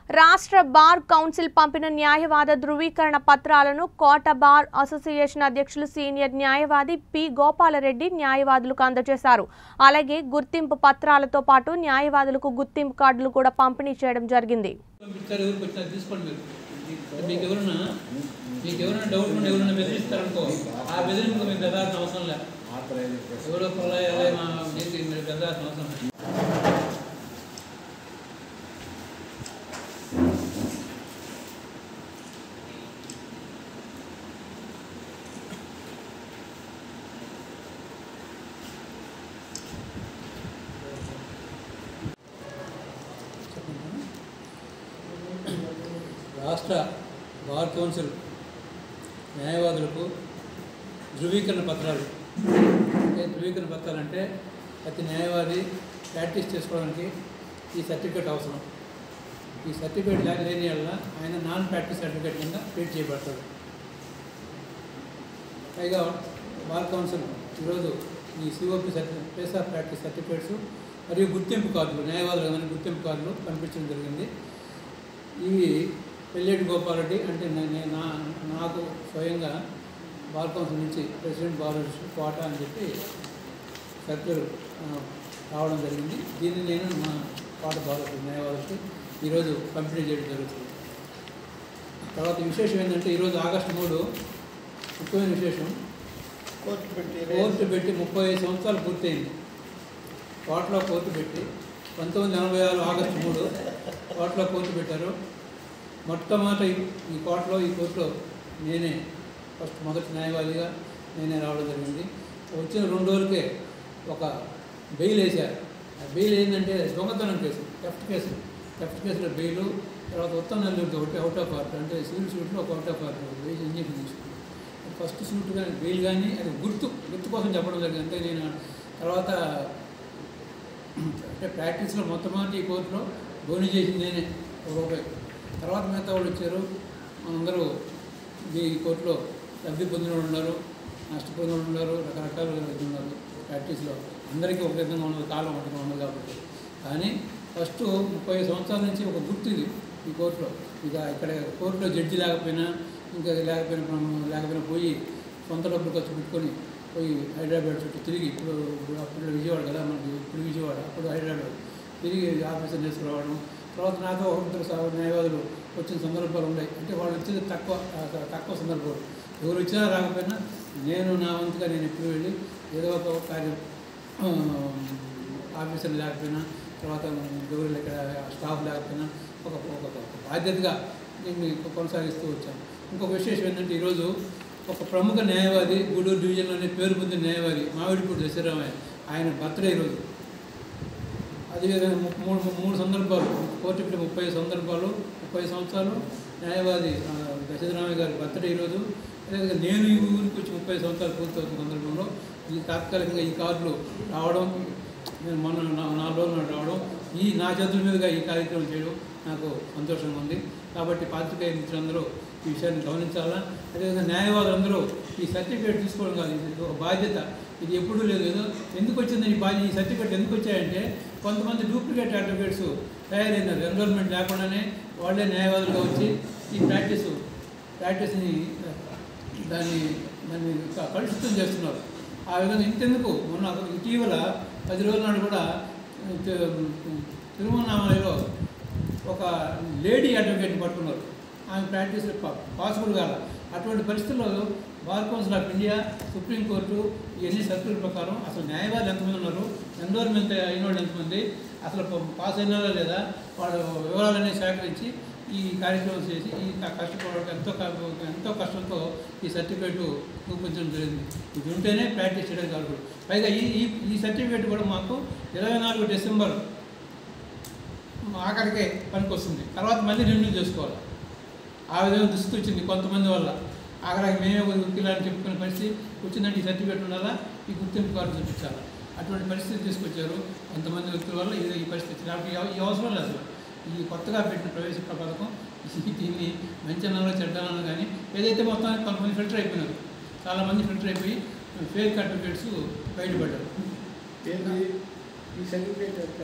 రాష్ట్ర bar council పంపిన న్యాయవాద ధృవీకరణ పత్రాలను కోట బార్ అసోసియేషన్ అధ్యక్షులు సీనియర్ న్యాయవాది పి గోపాలరెడ్డి న్యాయవాదులకు అందజేశారు అలాగే గుర్తింపు పత్రాలతో పాటు న్యాయవాదులకు గుర్తింపు కార్డులు కూడా పంపిణీ చేయడం జరిగింది పంపిస్తారు ఎవరికి వచ్చినా తీసుకోండి మీరు మీకు ఎవరన్నా మీకు ఎవరైనా డౌట్ ఉండి ఎవరైనా బెదిరిస్తారనుకో ఆ బెదిరింపు మీకు బెదరాల్సిన అవసరం లేదు ఎవరో పొలాయి అదే మా మీకు మీరు బెదరాల్సిన అవసరం లేదు రాష్ట్ర బార్ కౌన్సిల్ న్యాయవాదులకు ధృవీకరణ పత్రాలు అంటే ధృవీకరణ పత్రాలు అంటే ప్రతి న్యాయవాది ప్రాక్టీస్ చేసుకోవడానికి ఈ సర్టిఫికేట్ అవసరం ఈ సర్టిఫికేట్ లేక లేని వల్ల ఆయన నాన్ ప్రాక్టీస్ సర్టిఫికేట్ కింద ట్రీట్ చేయబడతాడు పైగా బార్ కౌన్సిల్ ఈరోజు ఈ COP certificate place of practice certificates మరియు గుర్తింపు కార్డులు న్యాయవాదులు కానీ గుర్తింపు కార్డులు పంపించడం జరిగింది ఇవి పెళ్ళేటి గోపాలరెడ్డి అంటే నే- నే- నా నాకు స్వయంగా బార్ కౌన్సిల్ నుంచి ప్రెసిడెంట్ బార్ కోట అని చెప్పి సర్క్యులర్ ఆ, రావడం జరిగింది దీన్ని నేను మా కోట బార్ న్యాయవాదులకి ఈరోజు పంపిణీ చేయడం జరుగుతుంది తర్వాత విశేషం ఏంటంటే ఈరోజు ఆగస్టు మూడు ముఖ్యమైన విశేషం కోర్టు పెట్టి కోర్టు పెట్టి ముప్పై ఐదు సంవత్సరాలు పూర్తయింది కోర్టులో కోర్టు పెట్టి పంతొమ్మిది ఎనభై ఆరు ఆగస్టు మూడు కోర్టులో కోర్టు పెట్టారు మొట్టమొదటి ఈ- ఈ కోర్టులో ఈ కోర్టులో నేనే ఫస్ట్ మొదటి న్యాయవాదిగా నేనే రావడం జరిగింది వచ్చిన రెండు రోజులకే ఒక బెయిల్ వేశారు ఆ బెయిల్ ఏంటంటే దొంగతనం కేసు థెఫ్ట్ కేసు థెఫ్ట్ కేసులో బెయిల్ తర్వాత ఉత్తమ నెల్లూరుతో ఒకటి అవుట్ ఆఫ్ ఆర్ట్ అంటే సివిల్ సూట్లో ఒక అవుట్ ఆఫ్ ఆర్ట్ వేసి ఇంజక్షన్ తీసుకున్నాను ఫస్ట్ సూట్ కానీ బెయిల్ కానీ అది గుర్తు గుర్తు కోసం చెప్పడం జరిగింది అంటే నేను తర్వాత అంటే ప్రాక్టీస్లో మొట్టమొదటి ఈ కోర్టులో బోని చేసింది నేనే ఒక రూపాయి తర్వాత మిగతా వాళ్ళు వచ్చారు అందరూ ఈ కోర్టులో లబ్ధి పొందిన వాళ్ళు ఉన్నారు నష్టపోయిన వాళ్ళు ఉన్నారు రకరకాల ఇది ఉన్నారు ప్రాక్టీస్లో అందరికీ ఒక విధంగా ఉన్నది కాలం ఒకటిగా ఉన్నది కాబట్టి కానీ ఫస్ట్ ముప్పై సంవత్సరాల నుంచి ఒక గుర్తు ఇది ఈ కోర్టులో ఇక ఇక్కడ కోర్టులో జడ్జి లేకపోయినా ఇంకా లేకపోయినా లేకపోయినా పోయి సొంత డబ్బులు ఖర్చు పెట్టుకొని పోయి హైదరాబాద్ చుట్టూ తిరిగి ఇప్పుడు ఇప్పుడు అప్పుడు విజయవాడ కదా మనకి ఇప్పుడు విజయవాడ అప్పుడు హైదరాబాద్ తిరిగి ఆఫీసర్ తీసుకురావడం తర్వాత నాతో ఒకరిద్దరు సహ న్యాయవాదులు వచ్చిన సందర్భాలు ఉన్నాయి అంటే వాళ్ళు వచ్చేది తక్కువ ఆ, తక్కువ సందర్భాలు ఎవరు వచ్చినా రాకపోయినా నేను నా వంతుగా నేను ఎప్పుడు వెళ్ళి ఏదో ఒక కార్యం ఆ, ఆఫీసర్ లేకపోయినా తర్వాత ఎవరు ఇక్కడ స్టాఫ్ లేకపోయినా ఒక ఒక ఒక బాధ్యతగా నేను కొనసాగిస్తూ వచ్చాను ఇంకొక విశేషం ఏంటంటే ఈరోజు ఒక ప్రముఖ న్యాయవాది గూడూరు డివిజన్లోనే పేరు పొందిన న్యాయవాది మామిడిపూడి దశరామయ్య ఆయన బర్త్డే ఈరోజు అదేవిధంగా ము- మూడు మూడు సందర్భాలు కోర్టు పెట్టి ముప్పై సందర్భాలు ముప్పై సంవత్సరాలు న్యాయవాది ఆ, దశరథరామయ్య గారి బర్త్డే ఈరోజు అదేవిధంగా నేను ఈ ఊరికి వచ్చి ముప్పై సంవత్సరాలు పూర్తవుతున్న సందర్భంలో ఈ తాత్కాలికంగా ఈ కార్డులు రావడం నేను మొన్న నా- నాలుగు రోజులు నాడు రావడం ఈ నా చేతుల మీదుగా ఈ కార్యక్రమం చేయడం నాకు సంతోషంగా ఉంది కాబట్టి పాత్రికేయ మిత్రులందరూ ఈ విషయాన్ని గమనించాలా అదేవిధంగా న్యాయవాదులందరూ ఈ సర్టిఫికేట్ తీసుకోవడం కాదు ఇది ఒక బాధ్యత ఇది ఎప్పుడూ లేదు ఏదో ఎందుకు వచ్చింది ఈ బాధ్యత ఈ సర్టిఫికేట్ ఎందుకు వచ్చాయంటే కొంతమంది డూప్లికేట్ సర్టిఫికేట్స్ తయారైనారు ఎన్రోల్మెంట్ లేకుండానే వాళ్ళే న్యాయవాదులుగా వచ్చి ఈ ప్రాక్టీస్ ప్రాక్టీస్ని దాన్ని దాన్ని క- కలుషితం చేస్తున్నారు ఆ విధంగా ఇంతెందుకు మొన్న ఇటీవల పది రోజుల నాడు కూడా తి- తిరుమలనామలో ఒక లేడీ అడ్వకేట్ని పట్టుకున్నారు ఆమె ప్రాక్టీస్ పాసిబుల్ కాదు అటువంటి పరిస్థితుల్లో bar council of India supreme court ఇవన్నీ సర్కుల ప్రకారం అసలు న్యాయవాదులు ఎంతమంది ఉన్నారు ఎన్రోల్మెంట్ అయిన వాళ్ళు ఎంతమంది అసలు ప- పాస్ అయినా లేదా వాళ్ళ వివరాలన్నీ సేకరించి ఈ కార్యక్రమం చేసి ఈ క- కష్టపడడం ఎంతో క- ఎంతో కష్టంతో ఈ సర్టిఫికేట్ చూపించడం జరిగింది ఇది ఉంటేనే ప్రాక్టీస్ చేయడం కాదు పైగా ఈ ఈ ఈ సర్టిఫికేట్ కూడా మాకు ఇరవై నాలుగు డిసెంబర్ ఆఖరికే పనికి వస్తుంది తర్వాత మళ్ళీ రెన్యూ చేసుకోవాలి ఆ విధంగా దుస్థితి వచ్చింది కొంతమంది వల్ల ఆఖరికి మేమే వకీలని చెప్పుకునే పరిస్థితి వచ్చిందంటే ఈ సర్టిఫికేట్ ఉండాలా ఈ గుర్తింపు కార్డు చూపించాలా అటువంటి పరిస్థితి తీసుకొచ్చారు కొంతమంది వ్యక్తుల వల్ల ఇది ఈ పరిస్థితి నాకు ఈ అవ- ఈ అవసరం లేదు అసలు ఈ కొత్తగా పెట్టిన ప్రవేశ పథకం ఈ దీన్ని మంచి అన్నాలో చెడ్డానో కానీ ఏదైతే మొత్తం కొంతమంది ఫిల్టర్ అయిపోయినారు చాలామంది ఫిల్టర్ అయిపోయి ఫేక్ సర్టిఫికేట్స్ బయటపడ్డారు ఏంది ఈ సర్టిఫికేట్